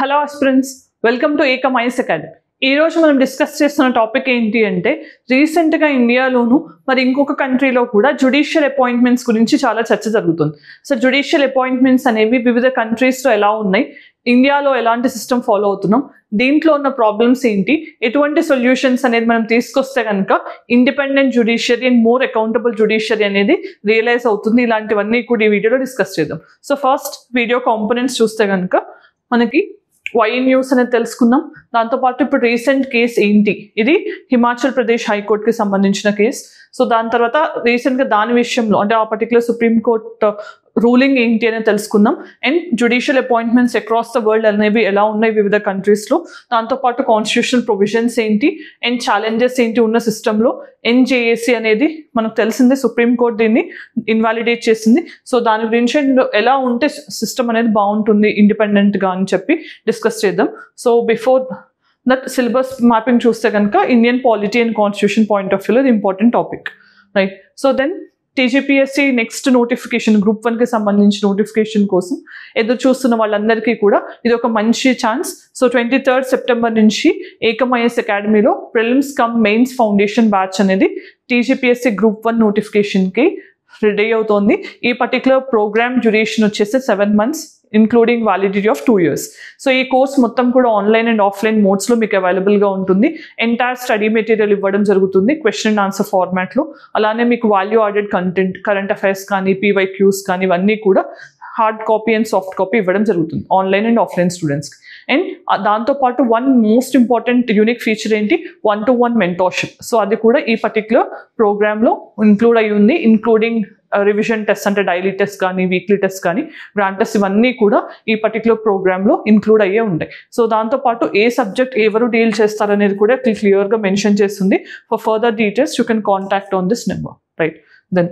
hello aspirants welcome to Ekam IAS academy ఈ రోజు మనం డిస్కస్ చేస్తున్న టాపిక్ ఏంటి అంటే రీసెంట్గా ఇండియాలోను మరి ఇంకొక కంట్రీలో కూడా జుడిషియల్ అపాయింట్మెంట్స్ గురించి చాలా చర్చ జరుగుతుంది సో జుడిషియల్ అపాయింట్మెంట్స్ అనేవి వివిధ కంట్రీస్లో ఎలా ఉన్నాయి ఇండియాలో ఎలాంటి సిస్టమ్ ఫాలో అవుతున్నాం దీంట్లో ఉన్న ప్రాబ్లమ్స్ ఏంటి ఎటువంటి సొల్యూషన్స్ అనేది మనం తీసుకొస్తే కనుక independent judiciary and more accountable judiciary అనేది రియలైజ్ అవుతుంది ఇలాంటివన్నీ కూడా ఈ వీడియోలో డిస్కస్ చేద్దాం సో ఫస్ట్ వీడియో కాంపోనెంట్స్ చూస్తే కనుక మనకి వై న్యూస్ అనేది తెలుసుకుందాం దాంతోపాటు ఇప్పుడు రీసెంట్ కేస్ ఏంటి ఇది హిమాచల్ ప్రదేశ్ హైకోర్టుకి సంబంధించిన కేస్ సో దాని తర్వాత రీసెంట్గా దాని విషయంలో అంటే ఆ పర్టికులర్ సుప్రీంకోర్టు రూలింగ్ ఏంటి అనేది తెలుసుకుందాం and judicial appointments across the world అనేవి ఎలా ఉన్నాయి వివిధ కంట్రీస్లో దాంతోపాటు కాన్స్టిట్యూషనల్ ప్రొవిజన్స్ ఏంటి అండ్ ఛాలెంజెస్ ఏంటి ఉన్న సిస్టంలో ఎన్జేఏసీ అనేది మనకు తెలిసిందే సుప్రీంకోర్టు దీన్ని ఇన్వాలిడేట్ చేసింది సో దాని గురించి and ఎలా ఉంటే సిస్టమ్ అనేది బాగుంటుంది ఇండిపెండెంట్గా అని చెప్పి డిస్కస్ చేద్దాం so before that syllabus mapping చూస్తే కనుక Indian polity and constitution point of వ్యూలో ఇది important topic right so then TGPSC next notification group వన్కి సంబంధించి నోటిఫికేషన్ కోసం ఎదురు చూస్తున్న వాళ్ళందరికీ కూడా ఇది ఒక మంచి chance so twenty third September నుంచి ఏకమఐఎస్ అకాడమీలో prelims cum mains foundation batch అనేది టీజీపీఎస్సీ గ్రూప్ వన్ నోటిఫికేషన్కి రెడీ అవుతోంది ఈ పర్టికులర్ ప్రోగ్రామ్ డ్యూరేషన్ వచ్చేసి seven months including validity of two years so ఈ కోర్స్ మొత్తం కూడా ఆన్లైన్ అండ్ ఆఫ్లైన్ మోడ్స్లో మీకు అవైలబుల్గా ఉంటుంది ఎంటైర్ స్టడీ మెటీరియల్ ఇవ్వడం జరుగుతుంది క్వశ్చన్ అండ్ ఆన్సర్ ఫార్మాట్లో అలానే మీకు value added content current affairs కానీ పీవై క్యూస్ కానీ ఇవన్నీ కూడా hard copy and soft copy ఇవ్వడం జరుగుతుంది ఆన్లైన్ అండ్ ఆఫ్లైన్ స్టూడెంట్స్కి అండ్ దాంతోపాటు one most important unique feature ఏంటి వన్ టు వన్ మెంటోర్షిప్ సో అది కూడా ఈ పర్టికులర్ ప్రోగ్రాంలో ఇంక్లూడ్ అయి ఉంది ఇంక్లూడింగ్ రివిజన్ టెస్ట్ అంటే డైలీ టెస్ట్ కానీ వీక్లీ టెస్ట్ కానీ గ్రాండ్ టెస్ట్ ఇవన్నీ కూడా ఈ పర్టికులర్ ప్రోగ్రాంలో ఇంక్లూడ్ అయ్యే ఉంటాయి సో దాంతోపాటు ఏ సబ్జెక్ట్ ఎవరు డీల్ చేస్తారనేది కూడా క్లియర్గా మెన్షన్ చేస్తుంది for further details you can contact on this number right then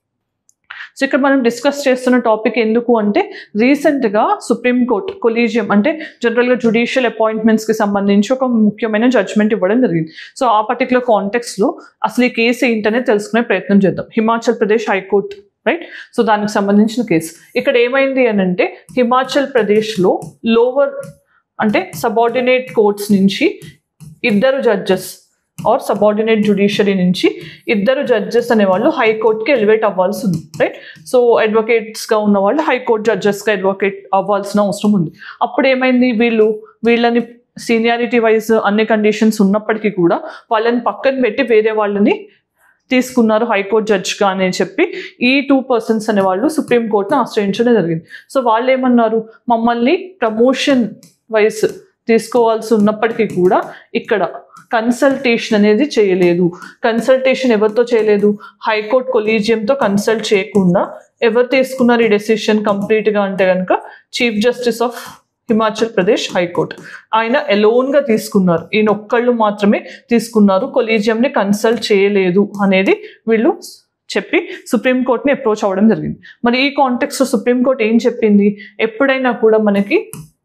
so ఇక్కడ మనం డిస్కస్ చేస్తున్న టాపిక్ ఎందుకు అంటే రీసెంట్గా సుప్రీంకోర్టు కొలీజియం అంటే జనరల్గా జుడిషియల్ అపాయింట్మెంట్స్కి సంబంధించి ఒక ముఖ్యమైన జడ్జ్మెంట్ ఇవ్వడం జరిగింది సో ఆ పర్టికులర్ కాంటెక్స్లో అసలు ఈ కేసు ఏంటనేది తెలుసుకునే ప్రయత్నం చేద్దాం Himachal Pradesh high court right so దానికి సంబంధించిన కేసు ఇక్కడ ఏమైంది అని అంటే హిమాచల్ ప్రదేశ్లో లోవర్ అంటే సబార్డినేట్ కోర్ట్స్ నుంచి ఇద్దరు జడ్జెస్ ఆర్ సబార్డినేట్ జుడిషియరీ నుంచి ఇద్దరు జడ్జెస్ అనేవాళ్ళు హైకోర్టుకి ఎలివేట్ అవ్వాల్సి ఉంది రైట్ సో అడ్వకేట్స్గా ఉన్న వాళ్ళు హైకోర్టు జడ్జెస్గా అడ్వకేట్ అవ్వాల్సిన అవసరం ఉంది అప్పుడు ఏమైంది వీళ్ళు వీళ్ళని సీనియారిటీ వైజ్ అన్ని కండిషన్స్ ఉన్నప్పటికీ కూడా వాళ్ళని పక్కన పెట్టి వేరే వాళ్ళని తీసుకున్నారు హైకోర్టు జడ్జ్గా అని చెప్పి ఈ టూ పర్సన్స్ అనే వాళ్ళు సుప్రీంకోర్టును ఆశ్రయించడం జరిగింది సో వాళ్ళు ఏమన్నారు మమ్మల్ని ప్రమోషన్ వైజ్ తీసుకోవాల్సి ఉన్నప్పటికీ కూడా ఇక్కడ కన్సల్టేషన్ అనేది చేయలేదు కన్సల్టేషన్ ఎవరితో చేయలేదు హైకోర్టు కొలీజియంతో కన్సల్ట్ చేయకుండా ఎవరు తీసుకున్నారు ఈ డెసిషన్ కంప్లీట్గా అంటే కనుక chief justice of Himachal Pradesh high court ఆయన ఎలోన్గా తీసుకున్నారు ఈయన ఒక్కళ్ళు మాత్రమే తీసుకున్నారు కొలీజియంని కన్సల్ట్ చేయలేదు అనేది వీళ్ళు చెప్పి సుప్రీంకోర్టుని అప్రోచ్ అవ్వడం జరిగింది మరి ఈ కాంటెక్స్లో సుప్రీంకోర్టు ఏం చెప్పింది ఎప్పుడైనా కూడా మనకి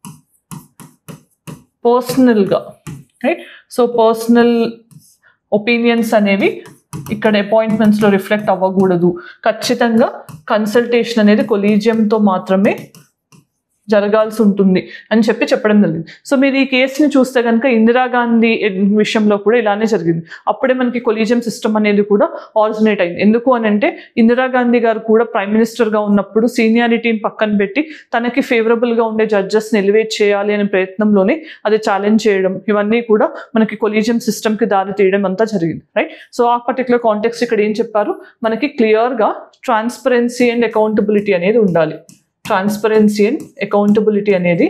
పర్సనల్గా రైట్ సో పర్సనల్ ఒపీనియన్స్ అనేవి ఇక్కడ అపాయింట్మెంట్స్లో రిఫ్లెక్ట్ అవ్వకూడదు ఖచ్చితంగా కన్సల్టేషన్ అనేది కొలీజియంతో మాత్రమే జరగాల్సి ఉంటుంది అని చెప్పి చెప్పడం జరిగింది సో మీరు ఈ కేసుని చూస్తే కనుక ఇందిరాగాంధీ విషయంలో కూడా ఇలానే జరిగింది అప్పుడే మనకి కొలీజియం సిస్టమ్ అనేది కూడా ఆరిజినేట్ అయింది ఎందుకు అని అంటే ఇందిరాగాంధీ గారు కూడా ప్రైమ్ మినిస్టర్గా ఉన్నప్పుడు సీనియారిటీని పక్కన పెట్టి తనకి ఫేవరబుల్గా ఉండే జడ్జెస్ని ఎలివేట్ చేయాలి అనే ప్రయత్నంలోనే అది ఛాలెంజ్ చేయడం ఇవన్నీ కూడా మనకి కొలీజియం సిస్టమ్కి దారి తీయడం అంతా జరిగింది రైట్ సో ఆ పర్టికులర్ కాంటెక్స్ ఇక్కడ ఏం చెప్పారు మనకి క్లియర్గా ట్రాన్స్పరెన్సీ అండ్ అకౌంటబిలిటీ అనేది ఉండాలి ట్రాన్స్పరెన్సీ అండ్ అకౌంటబిలిటీ అనేది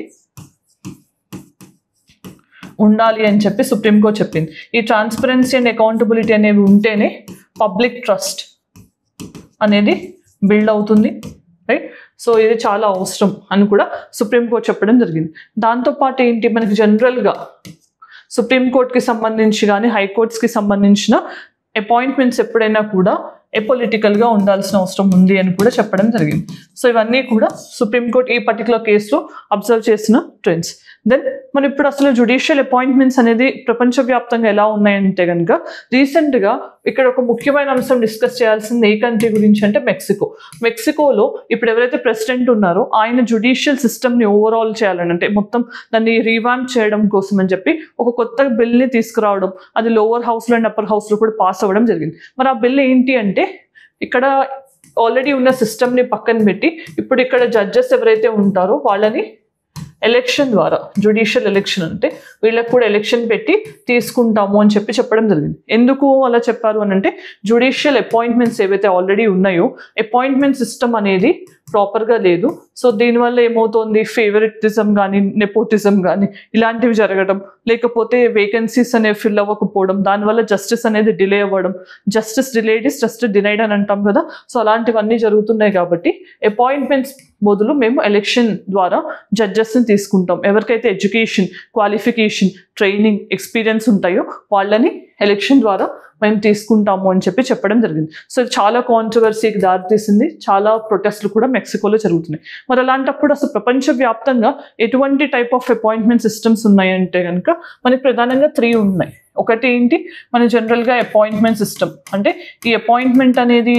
ఉండాలి అని చెప్పి సుప్రీంకోర్టు చెప్పింది ఈ ట్రాన్స్పరెన్సీ అండ్ అకౌంటబిలిటీ అనేవి ఉంటేనే పబ్లిక్ ట్రస్ట్ అనేది బిల్డ్ అవుతుంది రైట్ సో ఇది చాలా అవసరం అని కూడా సుప్రీంకోర్టు చెప్పడం జరిగింది దాంతోపాటు ఏంటి మనకి జనరల్గా సుప్రీంకోర్టుకి సంబంధించి కానీ హైకోర్ట్స్కి సంబంధించిన అపాయింట్మెంట్స్ ఎప్పుడైనా కూడా ఎపొలిటికల్గా ఉండాల్సిన అవసరం ఉంది అని కూడా చెప్పడం జరిగింది సో ఇవన్నీ కూడా సుప్రీంకోర్టు ఈ పర్టికులర్ కేసులో అబ్జర్వ్ చేసిన ట్రెండ్స్ దెన్ మరి ఇప్పుడు అసలు జుడిషియల్ అపాయింట్మెంట్స్ అనేది ప్రపంచవ్యాప్తంగా ఎలా ఉన్నాయంటే కనుక రీసెంట్గా ఇక్కడ ఒక ముఖ్యమైన అంశం డిస్కస్ చేయాల్సింది ఏ కంట్రీ గురించి అంటే మెక్సికో మెక్సికోలో ఇప్పుడు ఎవరైతే ప్రెసిడెంట్ ఉన్నారో ఆయన జుడిషియల్ సిస్టమ్ని ఓవరాల్ చేయాలని అంటే మొత్తం దాన్ని రీవాంప్ చేయడం కోసం అని చెప్పి ఒక కొత్త బిల్ని తీసుకురావడం అది లోవర్ హౌస్లో అండ్ అప్పర్ హౌస్లో కూడా పాస్ అవ్వడం జరిగింది మరి ఆ బిల్ ఏంటి అంటే ఇక్కడ ఆల్రెడీ ఉన్న సిస్టమ్ని పక్కన పెట్టి ఇప్పుడు ఇక్కడ జడ్జెస్ ఎవరైతే ఉంటారో వాళ్ళని ఎలక్షన్ ద్వారా జుడిషియల్ ఎలక్షన్ అంటే వీళ్ళకి కూడా ఎలక్షన్ పెట్టి తీసుకుంటాము అని చెప్పి చెప్పడం జరిగింది ఎందుకు అలా చెప్పారు అని అంటే జుడిషియల్ అపాయింట్మెంట్స్ ఏవైతే ఆల్రెడీ ఉన్నాయో అపాయింట్మెంట్ సిస్టమ్ అనేది ప్రాపర్గా లేదు సో దీనివల్ల ఏమవుతోంది ఫేవరెటిజం కానీ నెపోటిజం కానీ ఇలాంటివి జరగడం లేకపోతే వేకెన్సీస్ అనేవి ఫిల్ అవ్వకపోవడం దానివల్ల జస్టిస్ అనేది డిలే అవ్వడం justice delayed is justice denied అని అంటాం కదా సో అలాంటివన్నీ జరుగుతున్నాయి కాబట్టి అపాయింట్మెంట్స్ బదులు మేము ఎలక్షన్ ద్వారా జడ్జెస్ని తీసుకుంటాం ఎవరికైతే ఎడ్యుకేషన్ క్వాలిఫికేషన్ ట్రైనింగ్ ఎక్స్పీరియన్స్ ఉంటాయో వాళ్ళని ఎలక్షన్ ద్వారా మేము తీసుకుంటాము అని చెప్పి చెప్పడం జరిగింది సో ఇది చాలా కాంట్రవర్సీకి దారితీసింది చాలా ప్రొటెస్ట్లు కూడా మెక్సికోలో జరుగుతున్నాయి మరి అలాంటప్పుడు అసలు ప్రపంచవ్యాప్తంగా ఎటువంటి టైప్ ఆఫ్ అపాయింట్మెంట్ సిస్టమ్స్ ఉన్నాయంటే కనుక మనకి ప్రధానంగా త్రీ ఉన్నాయి ఒకటి ఏంటి మన జనరల్గా అపాయింట్మెంట్ సిస్టమ్ అంటే ఈ అపాయింట్మెంట్ అనేది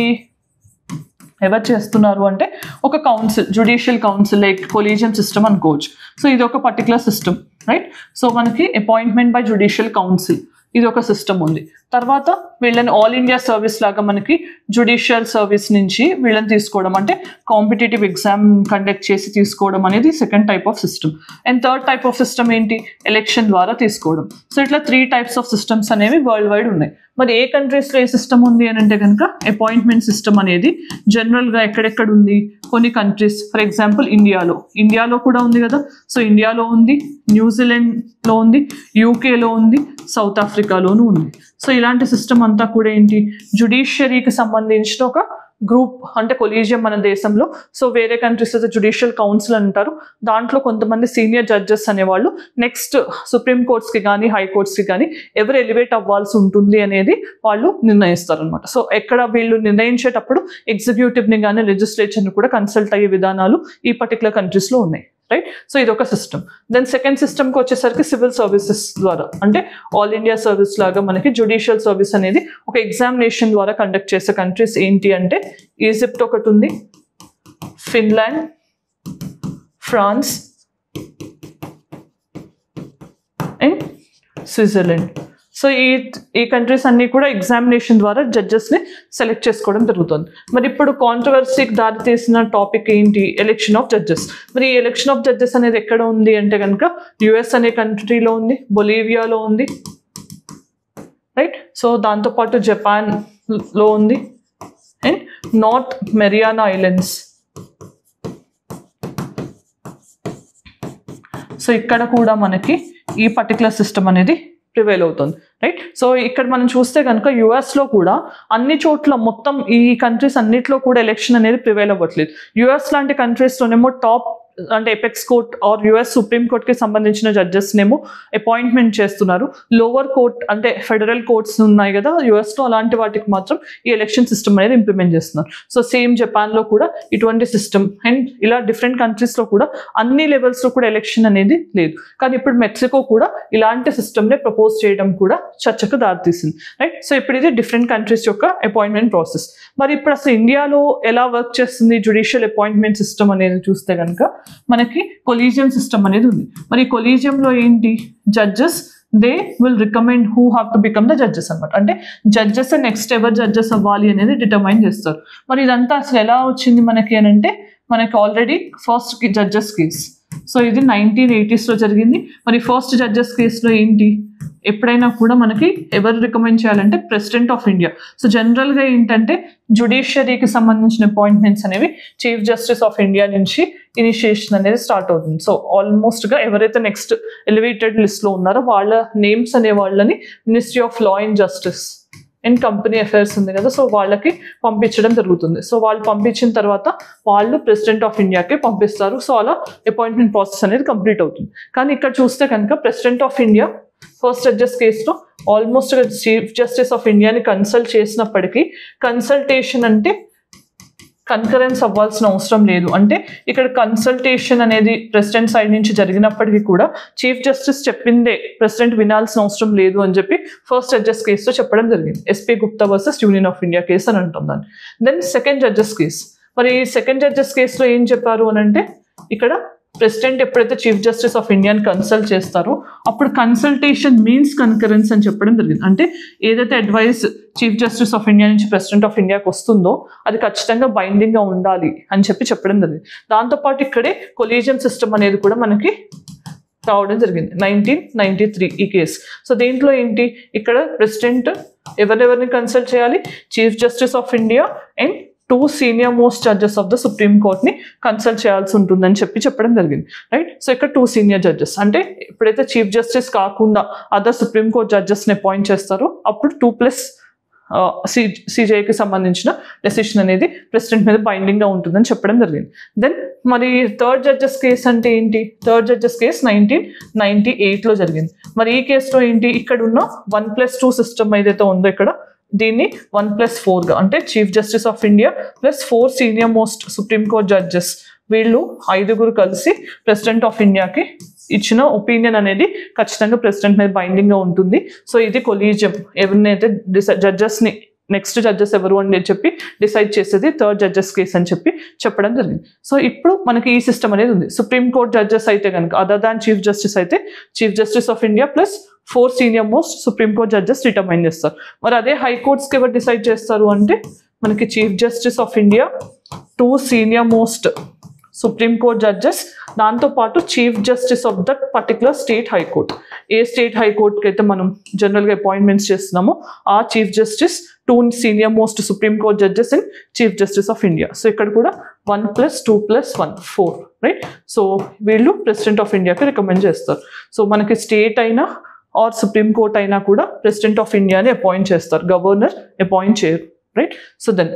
ఎవరు చేస్తున్నారు అంటే ఒక council judicial council like collegium system అనుకోవచ్చు సో ఇది ఒక పర్టికులర్ సిస్టమ్ రైట్ సో మనకి అపాయింట్మెంట్ బై జుడిషియల్ కౌన్సిల్ ఇది ఒక సిస్టమ్ ఉంది తర్వాత వీళ్ళని ఆల్ ఇండియా సర్వీస్ లాగా మనకి జుడిషియల్ సర్వీస్ నుంచి వీళ్ళని తీసుకోవడం అంటే కాంపిటేటివ్ ఎగ్జామ్ కండక్ట్ చేసి తీసుకోవడం అనేది second type of system and third type of system ఏంటి ఎలక్షన్ ద్వారా తీసుకోవడం సో ఇట్లా త్రీ టైప్స్ ఆఫ్ సిస్టమ్స్ అనేవి వరల్డ్ వైడ్ ఉన్నాయి మరి ఏ కంట్రీస్లో ఏ సిస్టమ్ ఉంది అని అంటే కనుక అపాయింట్మెంట్ సిస్టమ్ అనేది జనరల్గా ఎక్కడెక్కడ ఉంది కొన్ని కంట్రీస్ ఫర్ ఎగ్జాంపుల్ ఇండియాలో ఇండియాలో కూడా ఉంది కదా సో ఇండియాలో ఉంది న్యూజిలాండ్లో ఉంది యూకేలో ఉంది సౌత్ ఆఫ్రికాలోనూ ఉంది సో ఇలాంటి సిస్టమ్ అంతా కూడా ఏంటి జుడిషియరీకి సంబంధించిన ఒక గ్రూప్ అంటే కొలీజియం మన దేశంలో సో వేరే కంట్రీస్ అయితే జుడిషియల్ కౌన్సిల్ అంటారు దాంట్లో కొంతమంది సీనియర్ జడ్జెస్ అనేవాళ్ళు నెక్స్ట్ సుప్రీం కోర్ట్స్కి కానీ హైకోర్ట్స్కి కానీ ఎవరు ఎలివేట్ అవ్వాల్సి ఉంటుంది అనేది వాళ్ళు నిర్ణయిస్తారు అనమాట సో ఎక్కడ వీళ్ళు నిర్ణయించేటప్పుడు ఎగ్జిక్యూటివ్ని కానీ లెజిస్లేచర్ని కూడా కన్సల్ట్ అయ్యే విధానాలు ఈ పర్టికులర్ కంట్రీస్లో ఉన్నాయి రైట్ సో ఇది ఒక సిస్టమ్ దెన్ సెకండ్ సిస్టమ్కి వచ్చేసరికి సివిల్ సర్వీసెస్ ద్వారా అంటే ఆల్ ఇండియా సర్వీస్ లాగా మనకి జుడిషియల్ సర్వీస్ అనేది ఒక ఎగ్జామినేషన్ ద్వారా కండక్ట్ చేసే కంట్రీస్ ఏంటి అంటే ఈజిప్ట్ ఒకటి ఉంది Finland France and Switzerland so ఈ ఈ కంట్రీస్ అన్నీ కూడా ఎగ్జామినేషన్ ద్వారా జడ్జెస్ని సెలెక్ట్ చేసుకోవడం జరుగుతుంది మరి ఇప్పుడు కాంట్రవర్సీకి దారితీసిన టాపిక్ ఏంటి ఎలక్షన్ ఆఫ్ జడ్జెస్ మరి ఈ ఎలక్షన్ ఆఫ్ జడ్జెస్ అనేది ఎక్కడ ఉంది అంటే కనుక యుఎస్ అనే కంట్రీలో ఉంది బొలీవియాలో ఉంది రైట్ సో దాంతోపాటు జపాన్లో ఉంది and North Mariana Islands so ఇక్కడ కూడా మనకి ఈ పర్టికులర్ సిస్టమ్ అనేది ప్రివైల్ అవుతుంది రైట్ సో ఇక్కడ మనం చూస్తే కనుక యుఎస్లో కూడా అన్ని చోట్ల మొత్తం ఈ కంట్రీస్ అన్నిట్లో కూడా ఎలక్షన్ అనేది ప్రివైల్ అవ్వట్లేదు యుఎస్ లాంటి కంట్రీస్లోనేమో టాప్ అంటే apex court or US supreme కోర్ట్కి సంబంధించిన జడ్జెస్నేమో అపాయింట్మెంట్ చేస్తున్నారు లోవర్ కోర్ట్ అంటే ఫెడరల్ కోర్ట్స్ ఉన్నాయి కదా యుఎస్లో అలాంటి వాటికి మాత్రం ఈ ఎలక్షన్ సిస్టమ్ అనేది ఇంప్లిమెంట్ చేస్తున్నారు సో సేమ్ జపాన్లో కూడా ఇటువంటి సిస్టమ్ అండ్ ఇలా డిఫరెంట్ కంట్రీస్లో కూడా అన్ని లెవెల్స్లో కూడా ఎలక్షన్ అనేది లేదు కానీ ఇప్పుడు మెక్సికో కూడా ఇలాంటి సిస్టమ్నే ప్రపోజ్ చేయడం కూడా చర్చకు దారితీసింది రైట్ సో ఇప్పుడు ఇది డిఫరెంట్ కంట్రీస్ యొక్క అపాయింట్మెంట్ ప్రాసెస్ మరి ఇప్పుడు అసలు ఇండియాలో ఎలా వర్క్ చేస్తుంది జుడిషియల్ అపాయింట్మెంట్ సిస్టమ్ అనేది చూస్తే కనుక మనకి కొలీజియం సిస్టమ్ అనేది ఉంది మరి కొలీజియంలో ఏంటి judges they will recommend who have to become the judges అనమాట అంటే జడ్జెస్ నెక్స్ట్ ఎవర్ జడ్జెస్ అవ్వాలి అనేది డిటర్మైన్ చేస్తారు మరి ఇదంతా అసలు ఎలా వచ్చింది మనకి అని అంటే మనకి already first judges case so ఇది నైన్టీన్ ఎయిటీస్లో జరిగింది మరి ఫస్ట్ జడ్జెస్ కేసులో ఏంటి ఎప్పుడైనా కూడా మనకి ఎవరు రికమెండ్ చేయాలంటే ప్రెసిడెంట్ ఆఫ్ ఇండియా సో జనరల్గా ఏంటంటే జుడిషియరీకి సంబంధించిన అపాయింట్మెంట్స్ అనేవి చీఫ్ జస్టిస్ ఆఫ్ ఇండియా నుంచి ఇనిషియేషన్ అనేది స్టార్ట్ అవుతుంది సో ఆల్మోస్ట్గా ఎవరైతే నెక్స్ట్ ఎలివేటెడ్ లిస్ట్లో ఉన్నారో వాళ్ళ నేమ్స్ అనే వాళ్ళని ministry of law and justice and company affairs ఉంది కదా సో వాళ్ళకి పంపించడం జరుగుతుంది సో వాళ్ళు పంపించిన తర్వాత వాళ్ళు ప్రెసిడెంట్ ఆఫ్ ఇండియాకి పంపిస్తారు సో అలా అపాయింట్మెంట్ ప్రాసెస్ అనేది కంప్లీట్ అవుతుంది కానీ ఇక్కడ చూస్తే కనుక president of India first judges కేసులో ఆల్మోస్ట్ చీఫ్ జస్టిస్ ఆఫ్ ఇండియాని కన్సల్ట్ చేసినప్పటికీ కన్సల్టేషన్ అంటే కన్కరెన్స్ అవ్వాల్సిన అవసరం లేదు అంటే ఇక్కడ కన్సల్టేషన్ అనేది ప్రెసిడెంట్ సైడ్ నుంచి జరిగినప్పటికీ కూడా చీఫ్ జస్టిస్ చెప్పిందే ప్రెసిడెంట్ వినాల్సిన అవసరం లేదు అని చెప్పి ఫస్ట్ జడ్జెస్ కేసులో చెప్పడం జరిగింది SP Gupta versus Union of India case అని అంటుందని దెన్ సెకండ్ జడ్జెస్ కేసు మరి సెకండ్ జడ్జెస్ కేసులో ఏం చెప్పారు అని అంటే ఇక్కడ ప్రెసిడెంట్ ఎప్పుడైతే చీఫ్ జస్టిస్ ఆఫ్ ఇండియాని కన్సల్ట్ చేస్తారో అప్పుడు కన్సల్టేషన్ మీన్స్ కన్కరెన్స్ అని చెప్పడం జరిగింది అంటే ఏదైతే advice chief justice of India నుంచి ప్రెసిడెంట్ ఆఫ్ ఇండియాకి వస్తుందో అది ఖచ్చితంగా బైండింగ్గా ఉండాలి అని చెప్పి చెప్పడం జరిగింది దాంతోపాటు ఇక్కడే కొలీజియం సిస్టమ్ అనేది కూడా మనకి రావడం జరిగింది నైన్టీన్ నైన్టీ త్రీ ఈ కేసు సో దీంట్లో ఏంటి ఇక్కడ ప్రెసిడెంట్ ఎవరెవరిని కన్సల్ట్ చేయాలి chief justice of India and two senior most judges of the supreme కోర్ట్ని కన్సల్ట్ చేయాల్సి ఉంటుందని చెప్పి చెప్పడం జరిగింది రైట్ సో ఇక్కడ టూ సీనియర్ జడ్జెస్ అంటే ఎప్పుడైతే చీఫ్ జస్టిస్ కాకుండా అదర్ సుప్రీం కోర్ట్ జడ్జెస్ని అపాయింట్ చేస్తారో అప్పుడు టూ ప్లస్ సి సిజేకి సంబంధించిన డెసిషన్ అనేది ప్రెసిడెంట్ మీద బైండింగ్గా ఉంటుందని చెప్పడం జరిగింది దెన్ మరి థర్డ్ జడ్జెస్ కేసు అంటే ఏంటి third judges case nineteen ninety ఎయిట్లో జరిగింది మరి ఈ కేసులో ఏంటి ఇక్కడ ఉన్న వన్ ప్లస్ టూ సిస్టమ్ ఏదైతే ఉందో ఇక్కడ దీన్ని వన్ ప్లస్ ఫోర్గా అంటే chief justice of India plus four senior most supreme court judges వీళ్ళు ఐదుగురు కలిసి ప్రెసిడెంట్ ఆఫ్ ఇండియాకి ఇచ్చిన ఒపీనియన్ అనేది ఖచ్చితంగా ప్రెసిడెంట్ మీద బైండింగ్గా ఉంటుంది సో ఇది కొలీజియం ఎవరినైతే డిసై జడ్జెస్ని నెక్స్ట్ జడ్జెస్ ఎవరు అని చెప్పి డిసైడ్ చేసేది థర్డ్ జడ్జెస్ కేసు అని చెప్పి చెప్పడం జరిగింది సో ఇప్పుడు మనకి ఈ సిస్టమ్ అనేది ఉంది సుప్రీం కోర్ట్ జడ్జెస్ అయితే కనుక అదర్ దాన్ చీఫ్ జస్టిస్ అయితే chief justice of India plus four senior most supreme court judges determine చేస్తారు మరి అదే హైకోర్ట్స్కి ఎవరు డిసైడ్ చేస్తారు అంటే మనకి chief justice of India two senior most supreme court judges దాంతోపాటు chief justice of that particular state high court ఏ స్టేట్ హైకోర్ట్కి అయితే మనం జనరల్గా అపాయింట్మెంట్స్ చేస్తున్నామో ఆ chief justice two senior most supreme court judges and chief justice of India so ఇక్కడ కూడా one plus two plus one four right so వీళ్ళు ప్రెసిడెంట్ ఆఫ్ ఇండియాకి రికమెండ్ చేస్తారు సో మనకి స్టేట్ అయినా ఆర్ సుప్రీం కోర్ట్ అయినా కూడా ప్రెసిడెంట్ ఆఫ్ ఇండియాని అపాయింట్ చేస్తారు గవర్నర్ అపాయింట్ చేయరు రైట్ సో దెన్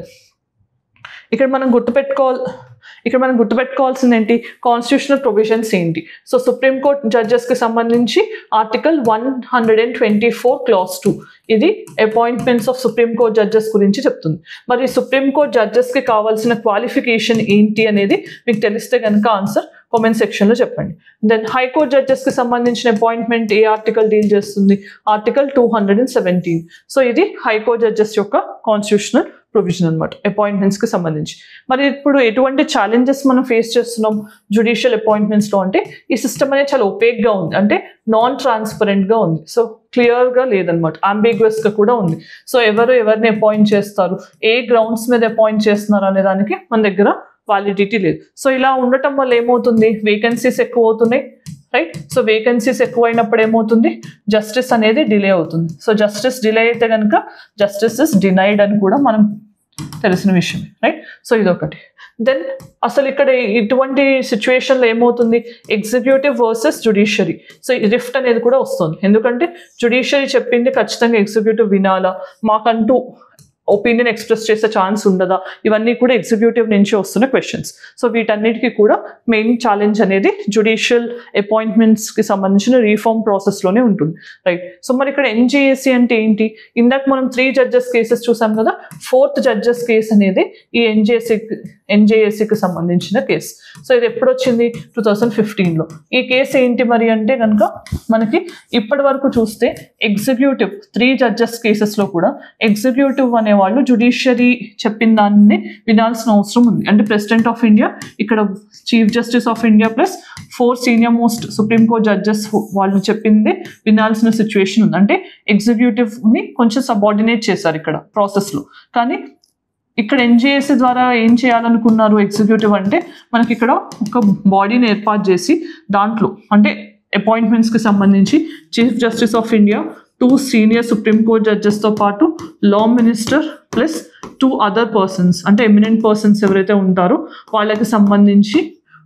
ఇక్కడ మనం గుర్తుపెట్టుకోవాలి ఇక్కడ మనం గుర్తుపెట్టుకోవాల్సింది ఏంటి కాన్స్టిట్యూషనల్ ప్రొవిజన్స్ ఏంటి సో సుప్రీం కోర్ట్ జడ్జెస్కి సంబంధించి article one hundred and twenty four clause two ఇది appointments of supreme court judges గురించి చెప్తుంది మరి సుప్రీం కోర్ట్ జడ్జెస్కి కావాల్సిన క్వాలిఫికేషన్ ఏంటి అనేది మీకు తెలిస్తే కనుక ఆన్సర్ కామెంట్ సెక్షన్లో చెప్పండి దెన్ హైకోర్ట్ జడ్జెస్కి సంబంధించిన అపాయింట్మెంట్ ఏ ఆర్టికల్ డీల్ చేస్తుంది article two hundred and seventeen so ఇది హైకోర్ట్ జడ్జెస్ యొక్క కాన్స్టిట్యూషనల్ ప్రొవిజన్ అనమాట అపాయింట్మెంట్స్కి సంబంధించి మరి ఇప్పుడు ఎటువంటి ఛాలెంజెస్ మనం ఫేస్ చేస్తున్నాం జుడిషియల్ అపాయింట్మెంట్స్లో అంటే ఈ సిస్టమ్ అనేది చాలా ఒపేక్గా ఉంది అంటే నాన్ ట్రాన్స్పరెంట్గా ఉంది సో క్లియర్గా లేదనమాట అంబిగ్యువస్గా కూడా ఉంది సో ఎవరు ఎవరిని అపాయింట్ చేస్తారు ఏ గ్రౌండ్స్ మీద అపాయింట్ చేస్తున్నారు అనే దానికి మన దగ్గర వాలిడిటీ లేదు సో ఇలా ఉండటం వల్ల ఏమవుతుంది వేకెన్సీస్ ఎక్కువ అవుతున్నాయి రైట్ సో వేకెన్సీస్ ఎక్కువైనప్పుడు ఏమవుతుంది జస్టిస్ అనేది డిలే అవుతుంది సో జస్టిస్ డిలే అయితే కనుక జస్టిస్ ఇస్ డినైడ్ అని కూడా మనం తెలిసిన విషయమే రైట్ సో ఇదొకటి దెన్ అసలు ఇక్కడ ఇటువంటి సిచ్యువేషన్లో ఏమవుతుంది ఎగ్జిక్యూటివ్ వర్సెస్ జుడిషియరీ సో ఈ రిఫ్ట్ అనేది కూడా వస్తుంది ఎందుకంటే జుడిషియరీ చెప్పింది ఖచ్చితంగా ఎగ్జిక్యూటివ్ వినాలా మాకంటూ ఒపీనియన్ ఎక్స్ప్రెస్ చేసే ఛాన్స్ ఉండదా ఇవన్నీ కూడా ఎగ్జిక్యూటివ్ నుంచి వస్తున్న క్వశ్చన్స్ సో వీటన్నిటికీ కూడా మెయిన్ ఛాలెంజ్ అనేది జుడిషియల్ అపాయింట్మెంట్స్కి సంబంధించిన రీఫార్మ్ ప్రాసెస్లోనే ఉంటుంది రైట్ సో మరి ఇక్కడ ఎన్జిఏసి అంటే ఏంటి ఇందాక మనం త్రీ జడ్జెస్ కేసెస్ చూసాం కదా ఫోర్త్ జడ్జెస్ కేసు అనేది ఈ ఎన్జిఎస్సి ఎన్జేఎస్సికి సంబంధించిన కేసు సో ఇది ఎప్పుడు వచ్చింది టూ థౌజండ్ ఫిఫ్టీన్లో ఈ కేసు ఏంటి మరి అంటే కనుక మనకి ఇప్పటి వరకు చూస్తే ఎగ్జిక్యూటివ్ త్రీ జడ్జెస్ కేసెస్లో కూడా ఎగ్జిక్యూటివ్ అనేవాళ్ళు జుడిషియరీ చెప్పిన దాన్ని వినాల్సిన అవసరం ఉంది అంటే ప్రెసిడెంట్ ఆఫ్ ఇండియా ఇక్కడ chief justice of India plus four senior most supreme court judges వాళ్ళు చెప్పింది వినాల్సిన సిచ్యువేషన్ ఉంది అంటే ఎగ్జిక్యూటివ్ని కొంచెం సబార్డినేట్ చేశారు ఇక్కడ ప్రాసెస్లో కానీ ఇక్కడ ఎన్జిఎస్సి ద్వారా ఏం చేయాలనుకున్నారు ఎగ్జిక్యూటివ్ అంటే మనకి ఇక్కడ ఒక బాడీని ఏర్పాటు చేసి దాంట్లో అంటే అపాయింట్మెంట్స్కి సంబంధించి chief justice of India two senior supreme court జడ్జెస్తో పాటు law minister plus two other persons అంటే ఎమినెంట్ పర్సన్స్ ఎవరైతే ఉంటారో వాళ్ళకి సంబంధించి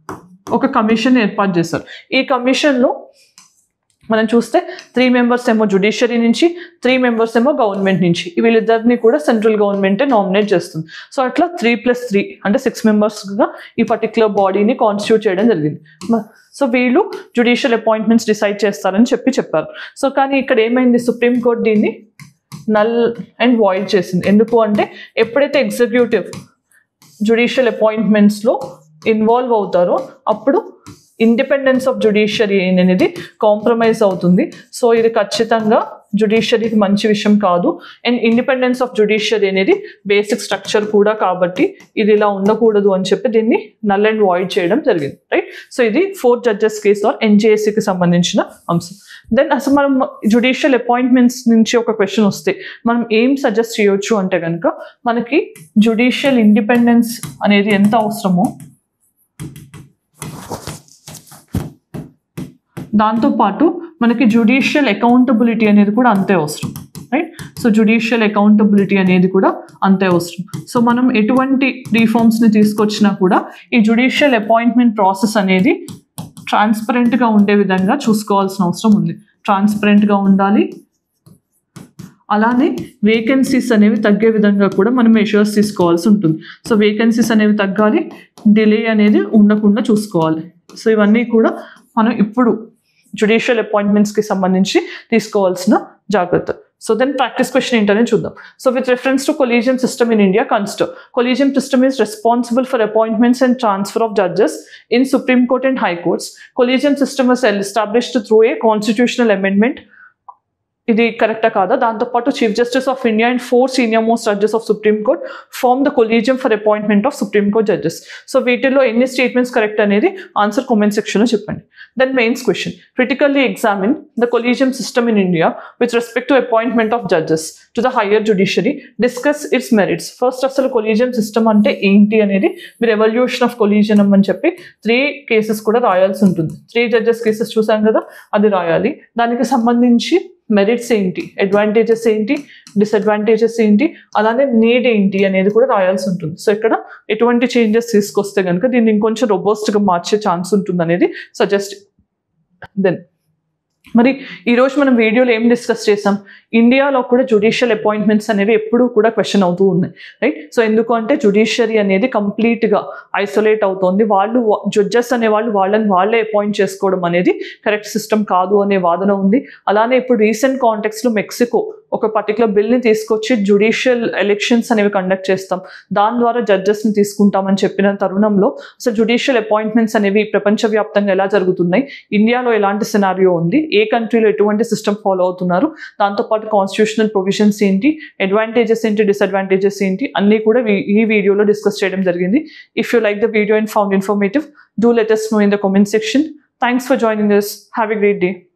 ఒక కమిషన్ ఏర్పాటు చేశారు ఈ కమిషన్లో మనం చూస్తే త్రీ మెంబర్స్ ఏమో జుడిషియరీ నుంచి త్రీ మెంబర్స్ ఏమో గవర్నమెంట్ నుంచి వీళ్ళిద్దరిని కూడా సెంట్రల్ గవర్నమెంటే నామినేట్ చేస్తుంది సో అట్లా త్రీ ప్లస్ త్రీ అంటే సిక్స్ మెంబర్స్గా ఈ పర్టికులర్ బాడీని కాన్స్టిట్యూట్ చేయడం జరిగింది మ- సో వీళ్ళు జుడిషియల్ అపాయింట్మెంట్స్ డిసైడ్ చేస్తారని చెప్పి చెప్పారు సో కానీ ఇక్కడ ఏమైంది సుప్రీం కోర్ట్ దీన్ని నల్ అండ్ వాయిడ్ చేసింది ఎందుకు అంటే ఎప్పుడైతే ఎగ్జిక్యూటివ్ జుడిషియల్ అపాయింట్మెంట్స్లో ఇన్వాల్వ్ అవుతారో అప్పుడు ఇండిపెండెన్స్ ఆఫ్ జుడిషియరీ అనేది కాంప్రమైజ్ అవుతుంది సో ఇది ఖచ్చితంగా జుడిషియరీకి మంచి విషయం కాదు అండ్ ఇండిపెండెన్స్ ఆఫ్ జుడిషియరీ అనేది బేసిక్ స్ట్రక్చర్ కూడా కాబట్టి ఇది ఇలా ఉండకూడదు అని చెప్పి దీన్ని నల్ అండ్ వాయిడ్ చేయడం జరిగింది రైట్ సో ఇది ఫోర్ జడ్జెస్ కేసు ఆర్ ఎన్జిఎస్సికి సంబంధించిన అంశం దెన్ అసలు మనం జుడిషియల్ అపాయింట్మెంట్స్ నుంచి ఒక క్వశ్చన్ వస్తే మనం ఏం సజెస్ట్ చేయొచ్చు అంటే కనుక మనకి జుడిషియల్ ఇండిపెండెన్స్ అనేది ఎంత అవసరమో దాంతోపాటు మనకి జుడిషియల్ అకౌంటబిలిటీ అనేది కూడా అంతే అవసరం రైట్ సో జుడిషియల్ అకౌంటబిలిటీ అనేది కూడా అంతే అవసరం సో మనం ఎటువంటి రిఫార్మ్స్ని తీసుకొచ్చినా కూడా ఈ జుడిషియల్ అపాయింట్మెంట్ ప్రాసెస్ అనేది ట్రాన్స్పరెంట్గా ఉండే విధంగా చూసుకోవాల్సిన అవసరం ఉంది ట్రాన్స్పరెంట్గా ఉండాలి అలానే వేకెన్సీస్ అనేవి తగ్గే విధంగా కూడా మనం మెషర్స్ తీసుకోవాల్సి ఉంటుంది సో వేకెన్సీస్ అనేవి తగ్గాలి డిలే అనేది ఉండకుండా చూసుకోవాలి సో ఇవన్నీ కూడా మనం ఇప్పుడు జుడిషియల్ అపాయింట్మెంట్స్కి సంబంధించి తీసుకోవాల్సిన జాగ్రత్త సో దెన్ ప్రాక్టీస్ క్వశ్చన్ ఏంటనే చూద్దాం so with reference to collegium system in India consider collegium system is responsible for appointments and transfer of judges in supreme court and high courts collegium system was established through a constitutional amendment ఇది కరెక్టా కాదా దాంతోపాటు chief justice of India and four senior most judges of supreme court form the collegium for appointment of supreme court judges so వీటిలో ఎన్ని statements correct అనేది answer comment సెక్షన్లో చెప్పండి then mains question critically examine the collegium system in India with respect to appointment of judges to the higher judiciary discuss its merits first అసలు collegium system అంటే ఏంటి అనేది మీరు ఎవల్యూషన్ ఆఫ్ కొలీజియం అని చెప్పి three cases కూడా రాయాల్సి ఉంటుంది త్రీ జడ్జెస్ కేసెస్ చూసాం కదా అది రాయాలి దానికి సంబంధించి మెరిట్స్ ఏంటి అడ్వాంటేజెస్ ఏంటి డిసడ్వాంటేజెస్ ఏంటి అలానే నీడ్ ఏంటి అనేది కూడా రాయాల్సి ఉంటుంది సో ఇక్కడ ఎటువంటి చేంజెస్ తీసుకొస్తే కనుక దీన్ని ఇంకొంచెం రొబోస్ట్గా మార్చే ఛాన్స్ ఉంటుంది అనేది సజెస్ట్ దెన్ మరి ఈరోజు మనం వీడియోలో ఏం డిస్కస్ చేసాం ఇండియాలో కూడా జుడిషియల్ అపాయింట్మెంట్స్ అనేవి ఎప్పుడూ కూడా క్వశ్చన్ అవుతూ ఉన్నాయి రైట్ సో ఎందుకు అంటే జుడిషియరీ అనేది కంప్లీట్గా ఐసోలేట్ అవుతోంది వాళ్ళు జడ్జెస్ అనే వాళ్ళు వాళ్ళని వాళ్ళే అపాయింట్ చేసుకోవడం అనేది కరెక్ట్ సిస్టమ్ కాదు అనే వాదన ఉంది అలానే ఇప్పుడు రీసెంట్ కాంటెక్స్లో మెక్సికో ఒక పర్టికులర్ బిల్ని తీసుకొచ్చి జుడిషియల్ ఎలక్షన్స్ అనేవి కండక్ట్ చేస్తాం దాని ద్వారా జడ్జెస్ని తీసుకుంటామని చెప్పిన తరుణంలో అసలు జుడిషియల్ అపాయింట్మెంట్స్ అనేవి ప్రపంచవ్యాప్తంగా ఎలా జరుగుతున్నాయి ఇండియాలో ఎలాంటి సినారియో ఉంది ఏ కంట్రీలో ఎటువంటి సిస్టమ్ ఫాలో అవుతున్నారు దాంతోపాటు కాన్స్టిట్యూషనల్ ప్రొవిజన్స్ ఏంటి అడ్వాంటేజెస్ ఏంటి డిసడ్వాంటేజెస్ ఏంటి అన్నీ కూడా వీ- ఈ వీడియోలో డిస్కస్ చేయడం జరిగింది if you like the video and found informative do let us know in the comment section thanks for joining us have a great day